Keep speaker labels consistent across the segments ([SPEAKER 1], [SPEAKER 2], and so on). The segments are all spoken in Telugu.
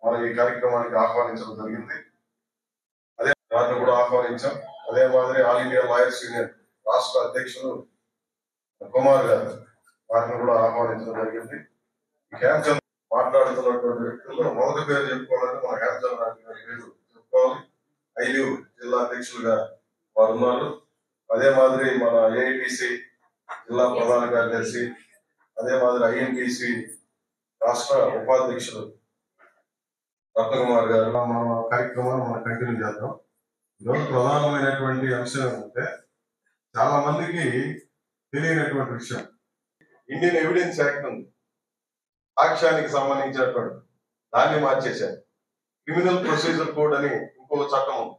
[SPEAKER 1] మనం ఈ కార్యక్రమానికి ఆహ్వానించడం జరిగింది అదే వారిని కూడా ఆహ్వానించాం అదే మాదిరి ఆల్ ఇండియా లాయర్స్ యూనియన్ రాష్ట్ర అధ్యక్షులు కుమార్ గారు వారిని కూడా ఆహ్వానించడం జరిగింది ఈ క్యాంప్ చంద్ర మాట్లాడుతున్నటువంటి వ్యక్తుల్లో మొదటి పేరు చెప్పుకోవాలంటే మన క్యాంప్ చంద్ర గారి పేరు చెప్పుకోవాలి ఐదు జిల్లా అధ్యక్షులుగా వారు ఉన్నారు అదే మాదిరి మన ఏఐటిసి జిల్లా ప్రధాన కార్యదర్శి అదే మాదిరి ఐఎన్టీసీ రాష్ట్ర ఉపాధ్యక్షులు రత్నకుమార్ గారు మన కార్యక్రమాన్ని మనం కంటిన్యూ చేద్దాం ఈరోజు ప్రధానమైనటువంటి అంశం ఏంటంటే చాలా మందికి తెలియనటువంటి విషయం ఇండియన్ ఎవిడెన్స్ యాక్ట్ ఉంది సాక్ష్యానికి సంబంధించినటువంటి దాన్ని మార్చేశారు క్రిమినల్ ప్రొసీజర్ కోడ్ అని ఇంకొక చట్టం ఉంది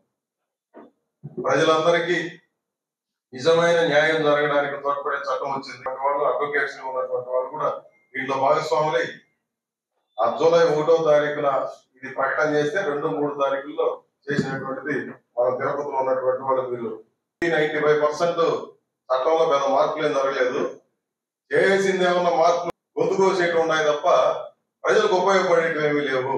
[SPEAKER 1] ప్రజలందరికీ నిజమైన న్యాయం జరగడానికి తోడ్పడే చట్టం వచ్చింది అటువంటి వాళ్ళు అడ్వకేట్స్ ఉన్నటువంటి వాళ్ళు కూడా దీంట్లో భాగస్వాములై ఆ జూలై ఒకటో తారీఖున ఇది ప్రకటన చేస్తే రెండు మూడు తారీఖుల్లో చేసినటువంటిది మన తిరుపతిలో ఉన్నటువంటి వాళ్ళు వీళ్ళు నైన్టీ ఫైవ్ పర్సెంట్ చట్టంలో పెద్ద మార్పులు ఏం జరగలేదు చేసింది ఏమన్నా మార్పులు గొంతు కోసేటి ఉన్నాయి తప్ప ప్రజలకు ఉపయోగపడేటివి ఏమీ లేవు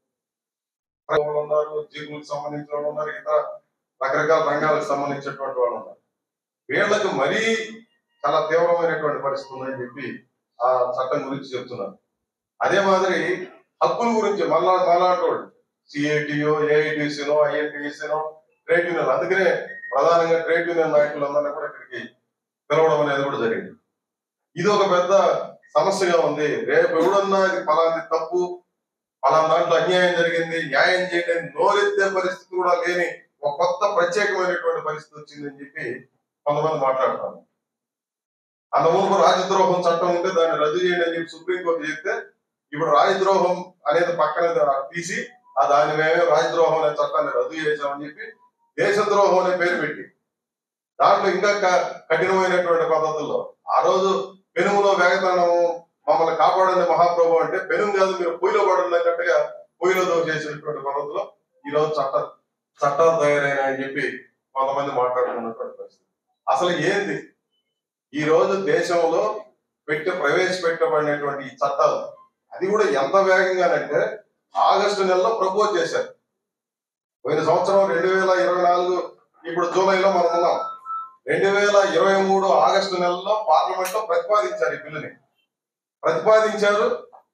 [SPEAKER 1] వాళ్ళు ఉన్నారు జీవులకు సంబంధించిన వాళ్ళు ఉన్నారు ఇతర రకరకాల రంగాలకు సంబంధించినటువంటి వాళ్ళు ఉన్నారు వీళ్ళకి మరీ చాలా తీవ్రమైనటువంటి పరిస్థితి ఉందని చెప్పి ఆ చట్టం గురించి చెప్తున్నారు అదే మాదిరి హక్కుల గురించి మళ్ళా మళ్ళాంటి వాళ్ళు సిఐటియో ఏఐటిసినో ఐఎన్టీసీనో ట్రేడ్ యూనియన్ అందుకనే ప్రధానంగా ట్రేడ్ యూనియన్ నాయకులందరినీ కూడా ఇక్కడికి పిలవడం అనేది కూడా జరిగింది ఇది ఒక పెద్ద సమస్యగా ఉంది రేపు ఎవడన్నా ఇది ఫలాంటి తప్పు ఫలానా దాంట్లో అన్యాయం జరిగింది న్యాయం చేయడానికి నోరెత్తే పరిస్థితి కూడా లేని ఒక కొత్త ప్రత్యేకమైనటువంటి పరిస్థితి వచ్చిందని చెప్పి కొంతమంది మాట్లాడతారు అంత మునుపు రాజద్రోహం చట్టం ఉంటే దాన్ని రద్దు చేయండి అని చెప్పి సుప్రీంకోర్టు చెప్తే ఇప్పుడు రాజద్రోహం అనేది పక్కన తీసి ఆ దాన్ని మేమే రాజద్రోహం అనే చట్టాన్ని రద్దు చేసామని చెప్పి దేశద్రోహం అనే పేరు పెట్టి దాంట్లో ఇంకా క- కఠినమైనటువంటి పద్ధతుల్లో ఆ రోజు పెనుములో వేగతనము మమ్మల్ని కాపాడండి మహాప్రభు అంటే పెనుము కాదు మీరు పొయ్యిలో పడండి అన్నట్టుగా పొయ్యిలో చేసినటువంటి పద్ధతిలో ఈ రోజు చట్ట చట్టాలు తయారైన అని చెప్పి కొంతమంది మాట్లాడుతున్నటువంటి పరిస్థితి అసలు ఏంది ఈ రోజు దేశంలో పెట్టి ప్రవేశపెట్టబడినటువంటి ఈ చట్టాలు అది కూడా ఎంత వేగంగానంటే ఆగస్టు నెలలో ప్రపోజ్ చేశారు పోయిన సంవత్సరం రెండు వేల ఇరవై నాలుగు ఇప్పుడు జూలైలో మనం ఉన్నాం రెండు వేల ఇరవై మూడు ఆగస్టు నెలలో పార్లమెంట్ లో ప్రతిపాదించారు ఈ బిల్లుని ప్రతిపాదించారు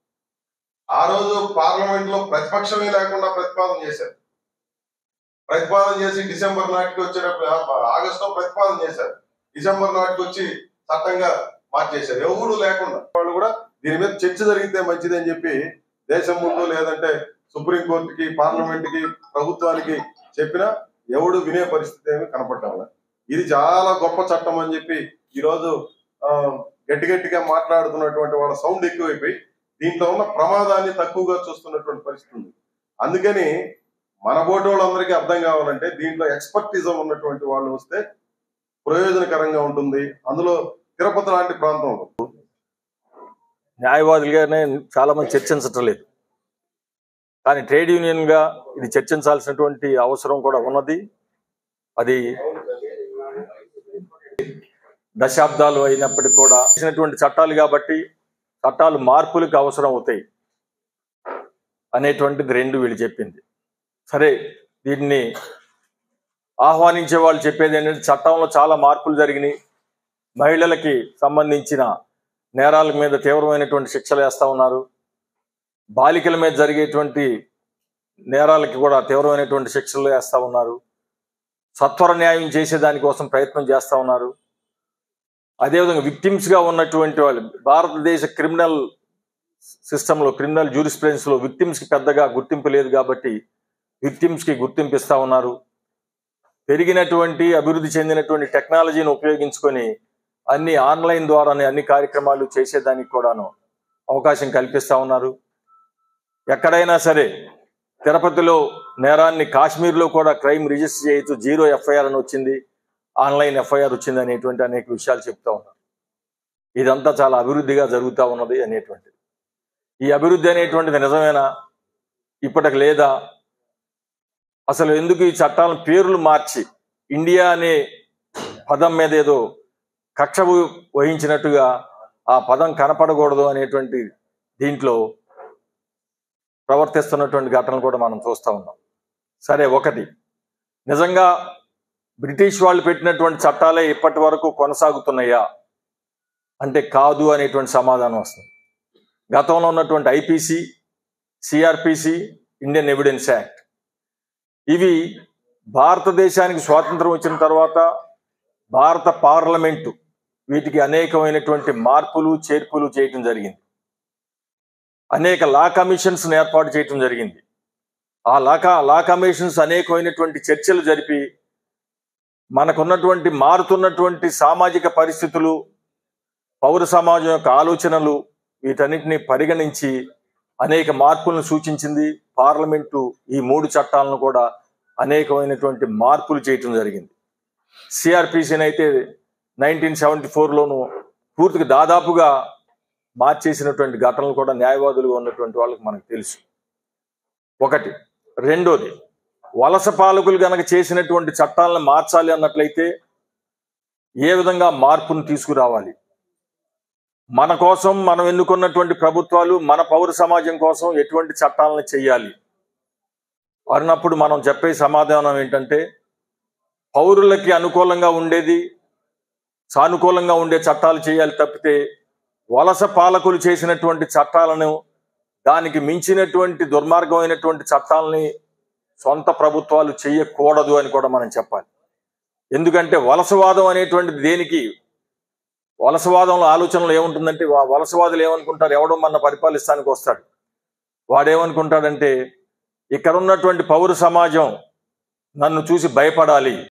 [SPEAKER 1] ఆ రోజు పార్లమెంట్ లో ప్రతిపక్షమే లేకుండా ప్రతిపాదన చేశారు ప్రతిపాదన చేసి డిసెంబర్ నాటికి వచ్చేటప్పుడు ఆగస్టు లో ప్రతిపాదన చేశారు డిసెంబర్ నాటికి వచ్చి చట్టంగా మార్చేశారు ఎవరు లేకుండా వాళ్ళు కూడా దీని మీద చర్చ జరిగితే మంచిది అని చెప్పి దేశం ముందు లేదంటే సుప్రీం కోర్టుకి పార్లమెంట్ కి ప్రభుత్వానికి చెప్పినా ఎవడు వినే పరిస్థితి ఏమి కనపడ్డాల ఇది చాలా గొప్ప చట్టం అని చెప్పి ఈ రోజు ఆ, గట్టి గట్టిగా మాట్లాడుతున్నటువంటి వాళ్ళ సౌండ్ ఎక్కువైపోయి దీంట్లో ఉన్న ప్రమాదాన్ని తక్కువగా చూస్తున్నటువంటి పరిస్థితి ఉంది అందుకని మన బోటి వాళ్ళందరికీ అర్థం కావాలంటే దీంట్లో ఎక్స్పర్టిజం ఉన్నటువంటి వాళ్ళు వస్తే ప్రయోజనకరంగా ఉంటుంది అందులో తిరుపతి లాంటి ప్రాంతంలో
[SPEAKER 2] న్యాయవాదులుగానే చాలా మంది చర్చించటం లేదు కానీ ట్రేడ్ యూనియన్ గా ఇది చర్చించాల్సినటువంటి అవసరం కూడా ఉన్నది అది దశాబ్దాలు అయినప్పటికీ కూడా చేసినటువంటి చట్టాలు కాబట్టి చట్టాలు మార్పులకు అవసరం అవుతాయి అనేటువంటిది రెండు వీళ్ళు చెప్పింది సరే దీన్ని ఆహ్వానించే వాళ్ళు చెప్పేది ఏంటంటే చట్టంలో చాలా మార్పులు జరిగినాయి మహిళలకి సంబంధించిన నేరాల మీద తీవ్రమైనటువంటి శిక్షలు వేస్తా ఉన్నారు బాలికల మీద జరిగేటువంటి నేరాలకి కూడా తీవ్రమైనటువంటి శిక్షలు వేస్తా ఉన్నారు సత్వర న్యాయం చేసే దానికోసం ప్రయత్నం చేస్తా ఉన్నారు అదేవిధంగా victims గా ఉన్నటువంటి వాళ్ళు భారతదేశ క్రిమినల్ సిస్టంలో క్రిమినల్ జూరిస్ప్రెన్స్ లో victims కి పెద్దగా గుర్తింపు లేదు కాబట్టి victims కి గుర్తింపు ఇస్తా ఉన్నారు పెరిగినటువంటి అభివృద్ధి చెందినటువంటి టెక్నాలజీని ఉపయోగించుకొని అన్ని ఆన్లైన్ ద్వారానే అన్ని కార్యక్రమాలు చేసేదానికి కూడాను అవకాశం కల్పిస్తా ఉన్నారు ఎక్కడైనా సరే తిరుపతిలో నేరాన్ని కాశ్మీర్లో కూడా క్రైమ్ రిజిస్టర్ చేయొచ్చు జీరో ఎఫ్ఐఆర్ అని వచ్చింది ఆన్లైన్ ఎఫ్ఐఆర్ వచ్చింది అనేటువంటి అనేక విషయాలు చెప్తా ఉన్నారు ఇదంతా చాలా అభివృద్ధిగా జరుగుతూ ఉన్నది అనేటువంటిది ఈ అభివృద్ధి అనేటువంటిది నిజమేనా ఇప్పటికి లేదా అసలు ఎందుకు ఈ చట్టాలను పేర్లు మార్చి ఇండియా అనే పదం మీద ఏదో కక్ష వ- వహించినట్టుగా ఆ పదం కనపడకూడదు అనేటువంటి దీంట్లో ప్రవర్తిస్తున్నటువంటి ఘటనలు కూడా మనం చూస్తూ ఉన్నాం సరే ఒకటి నిజంగా బ్రిటిష్ వాళ్ళు పెట్టినటువంటి చట్టాలే ఇప్పటి వరకు కొనసాగుతున్నాయా అంటే కాదు అనేటువంటి సమాధానం వస్తుంది గతంలో ఉన్నటువంటి IPC CrPC Indian evidence act ఇవి భారతదేశానికి స్వాతంత్రం వచ్చిన తర్వాత భారత పార్లమెంటు వీటికి అనేకమైనటువంటి మార్పులు చేర్పులు చేయటం జరిగింది అనేక లా కమిషన్స్ ఏర్పాటు చేయటం జరిగింది ఆ లా క- లా కమిషన్స్ అనేకమైనటువంటి చర్చలు జరిపి మనకున్నటువంటి మారుతున్నటువంటి సామాజిక పరిస్థితులు పౌర సమాజం యొక్క ఆలోచనలు వీటన్నిటిని పరిగణించి అనేక మార్పులను సూచించింది పార్లమెంటు ఈ మూడు చట్టాలను కూడా అనేకమైనటువంటి మార్పులు చేయటం జరిగింది సిఆర్పిసిని అయితే నైన్టీన్ సెవెంటీ ఫోర్లోను పూర్తిగా దాదాపుగా మార్చేసినటువంటి ఘటనలు కూడా న్యాయవాదులుగా ఉన్నటువంటి వాళ్ళకి మనకు తెలుసు ఒకటి రెండోది వలస పాలకులు గనక చేసినటువంటి చట్టాలను మార్చాలి అన్నట్లయితే ఏ విధంగా మార్పును తీసుకురావాలి మన కోసం మనం ఎన్నుకున్నటువంటి ప్రభుత్వాలు మన పౌర సమాజం కోసం ఎటువంటి చట్టాలను చేయాలి అన్నప్పుడు మనం చెప్పే సమాధానం ఏంటంటే పౌరులకి అనుకూలంగా ఉండేది సానుకూలంగా ఉండే చట్టాలు చేయాలి తప్పితే వలస పాలకులు చేసినటువంటి చట్టాలను దానికి మించినటువంటి దుర్మార్గమైనటువంటి చట్టాలని సొంత ప్రభుత్వాలు చేయకూడదు అని కూడా మనం చెప్పాలి ఎందుకంటే వలసవాదం అనేటువంటిది దేనికి వలసవాదంలో ఆలోచనలు ఏముంటుందంటే వా- వలసవాదులు ఏమనుకుంటారు ఎవడో మన పరిపాలిస్తానికి వస్తాడు వాడేమనుకుంటాడంటే ఇక్కడ ఉన్నటువంటి పౌర సమాజం నన్ను చూసి భయపడాలి